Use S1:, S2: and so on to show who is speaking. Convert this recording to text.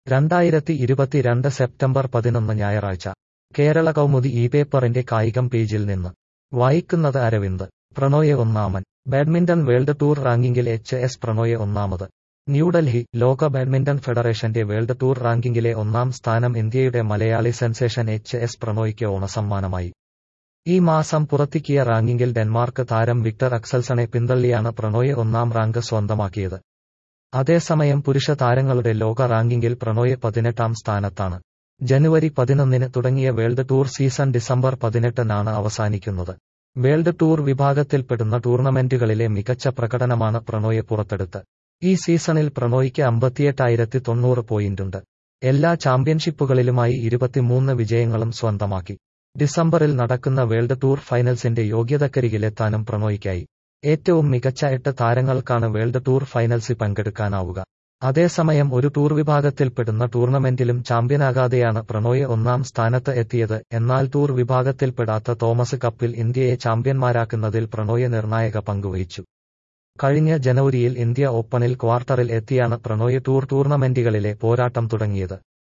S1: രണ്ടായിരത്തി ഇരുപത്തിരണ്ട് സെപ്റ്റംബർ പതിനൊന്ന് ഞായറാഴ്ച കേരള കൗമുദി ഈ പേപ്പറിന്റെ കായികം പേജിൽ നിന്ന് വായിക്കുന്നത് അരവിന്ദ് പ്രണോയെ ഒന്നാമൻ ബാഡ്മിന്റൺ വേൾഡ് ടൂർ റാങ്കിങ്ങിൽ എച്ച് എസ് പ്രണോയെ ഒന്നാമത് ന്യൂഡൽഹി ലോക ബാഡ്മിന്റൺ ഫെഡറേഷന്റെ വേൾഡ് ടൂർ റാങ്കിങ്ങിലെ ഒന്നാം സ്ഥാനം ഇന്ത്യയുടെ മലയാളി സെൻസേഷൻ എച്ച് എസ് പ്രണോയ്ക്ക് ഓണസമ്മാനമായി ഈ മാസം പുറത്തിക്കിയ റാങ്കിങ്ങിൽ ഡെൻമാർക്ക് താരം വിക്ടർ അക്സൽസണെ പിന്തള്ളിയാണ് പ്രണോയെ ഒന്നാം റാങ്ക് സ്വന്തമാക്കിയത് അതേസമയം പുരുഷ താരങ്ങളുടെ ലോക റാങ്കിങ്ങിൽ പ്രണോയെ പതിനെട്ടാം സ്ഥാനത്താണ് ജനുവരി പതിനൊന്നിന് തുടങ്ങിയ വേൾഡ് ടൂർ സീസൺ ഡിസംബർ പതിനെട്ടിനാണ് അവസാനിക്കുന്നത് വേൾഡ് ടൂർ വിഭാഗത്തിൽപ്പെടുന്ന ടൂർണമെന്റുകളിലെ മികച്ച പ്രകടനമാണ് പ്രണോയെ പുറത്തെടുത്ത് ഈ സീസണിൽ പ്രണോയ്ക്ക് അമ്പത്തിയെട്ടായിരത്തി തൊണ്ണൂറ് പോയിന്റുണ്ട് എല്ലാ ചാമ്പ്യൻഷിപ്പുകളിലുമായി ഇരുപത്തിമൂന്ന് വിജയങ്ങളും സ്വന്തമാക്കി ഡിസംബറിൽ നടക്കുന്ന വേൾഡ് ടൂർ ഫൈനൽസിന്റെ യോഗ്യതക്കരികിലെത്താനും പ്രണോയ്ക്കായി ഏറ്റവും മികച്ച എട്ട് താരങ്ങൾക്കാണ് വേൾഡ് ടൂർ ഫൈനൽസിൽ പങ്കെടുക്കാനാവുക അതേസമയം ഒരു ടൂർ വിഭാഗത്തിൽപ്പെടുന്ന ടൂർണമെന്റിലും ചാമ്പ്യനാകാതെയാണ് പ്രണോയ് ഒന്നാം സ്ഥാനത്ത് എത്തിയത് എന്നാൽ ടൂർ വിഭാഗത്തിൽപ്പെടാത്ത തോമസ് കപ്പിൽ ഇന്ത്യയെ ചാമ്പ്യന്മാരാക്കുന്നതിൽ പ്രണോയ് നിർണായക പങ്കുവഹിച്ചു കഴിഞ്ഞ ജനുവരിയിൽ ഇന്ത്യ ഓപ്പണിൽ ക്വാർട്ടറിൽ എത്തിയാണ് പ്രണോയ് ടൂർ ടൂർണമെന്റുകളിലെ പോരാട്ടം തുടങ്ങിയത്